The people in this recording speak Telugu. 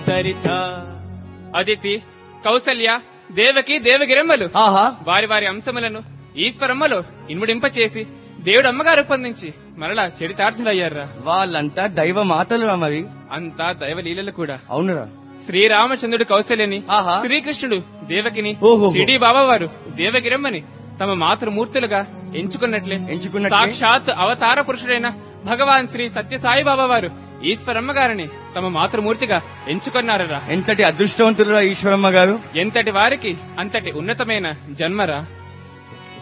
సరిత అదితి కౌసల్య దేవకి దేవగిరమ్మలు ఆహా వారి వారి అంశములను ఈశ్వరమ్మలో ఇనుముడింప చేసి దేవుడు అమ్మగారు రూపొందించి మరలా చరితార్థులయ్యారా వాళ్ళంతా దైవ మాతలురా మరి అంతా దైవలీలలు కూడా అవునురా శ్రీరామచంద్రుడు కౌశల్యని ఆహా. శ్రీకృష్ణుడు దేవకిని ఓహోహో. షిడి బాబా వారు దేవగిరమ్మని తమ మాతృమూర్తులుగా ఎంచుకున్నట్లే ఎంచుకున్నట్లే. సాక్షాత్ అవతార పురుషుడైన భగవాన్ శ్రీ సత్యసాయి బాబా వారు ఈశ్వరమ్మ గారిని తమ మాతృమూర్తిగా ఎంచుకున్నారరా ఎంతటి అదృష్టవంతులురా ఈశ్వరమ్మ గారు ఎంతటి వారికి అంతటి ఉన్నతమైన జన్మరా